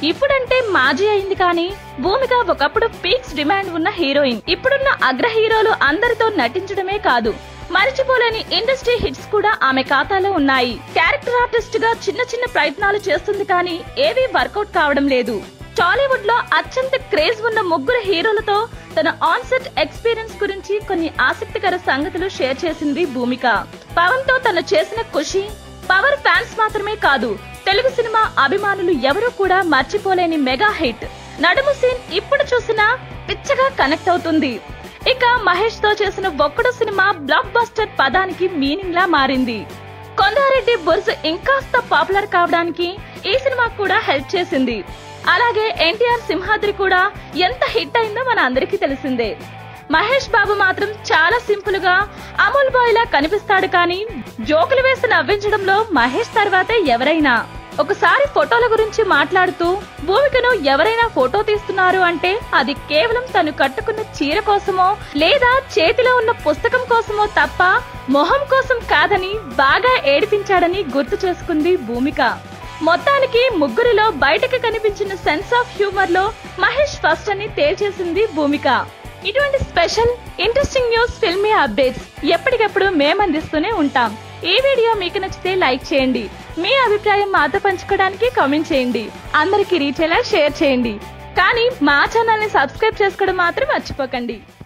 ఇప్పుడంటే మాజీ అయింది కానీ భూమిక ఒకప్పుడు పీక్స్ డిమాండ్ ఉన్న హీరోయిన్ ఇప్పుడున్న అగ్ర హీరోలు అందరితో నటించడమే కాదు మరిచిపోలేని ఇండస్ట్రీ హిట్స్ కూడా ఆమె ఖాతాలో ఉన్నాయి క్యారెక్టర్ ఆర్టిస్ట్ గా చిన్న చిన్న ప్రయత్నాలు చేస్తుంది కానీ ఏవీ వర్కౌట్ కావడం లేదు టాలీవుడ్ లో అత్యంత క్రేజ్ ఉన్న ముగ్గురు హీరోలతో తన ఆన్ సెట్ ఎక్స్పీరియన్స్ గురించి కొన్ని ఆసక్తికర సంగతులు షేర్ చేసింది భూమిక పవన్ తో తను చేసిన ఖుషి పవర్ ఫ్యాన్స్ మాత్రమే కాదు తెలుగు సినిమా అభిమానులు ఎవరూ కూడా మర్చిపోలేని మెగా హిట్ నడుము సీన్ ఇప్పుడు చూసినా పిచ్చగా కనెక్ట్ అవుతుంది ఇక మహేష్ తో చేసిన ఒక్కడు సినిమా బ్లాక్ బస్టర్ పదానికి మీనింగ్ లా మారింది కొండారెడ్డి బుర్జ్ ఇంకాస్త పాపులర్ కావడానికి ఈ సినిమా కూడా హెల్ప్ చేసింది అలాగే ఎన్టీఆర్ సింహాద్రి కూడా ఎంత హిట్ అయిందో మన అందరికీ తెలిసిందే మహేష్ బాబు మాత్రం చాలా సింపుల్ గా అమూల్ బాయ్ లా కనిపిస్తాడు కానీ జోకులు వేసి నవ్వించడంలో మహేష్ తర్వాతే ఎవరైనా ఒకసారి ఫోటోల గురించి మాట్లాడుతూ భూమికను ఎవరైనా ఫోటో తీస్తున్నారు అంటే అది కేవలం తను కట్టుకున్న చీర కోసమో లేదా చేతిలో ఉన్న పుస్తకం కోసమో తప్ప మొహం కోసం కాదని బాగా ఏడిపించాడని గుర్తు చేసుకుంది భూమిక మొత్తానికి ముగ్గురిలో బయటకు కనిపించిన సెన్స్ ఆఫ్ హ్యూమర్ లో మహేష్ ఫస్ట్ అని తేల్చేసింది భూమిక ఇటువంటి special interesting news filmy updates ఎప్పటికప్పుడు మేము అందిస్తూనే ఉంటాం ఈ వీడియో మీకు నచ్చితే లైక్ చేయండి మీ అభిప్రాయం మాతో పంచుకోవడానికి కామెంట్ చేయండి అందరికీ రీచ్ అయ్యేలా షేర్ చేయండి కానీ మా ఛానల్ ని సబ్స్క్రైబ్ చేసుకోవడం మాత్రం మర్చిపోకండి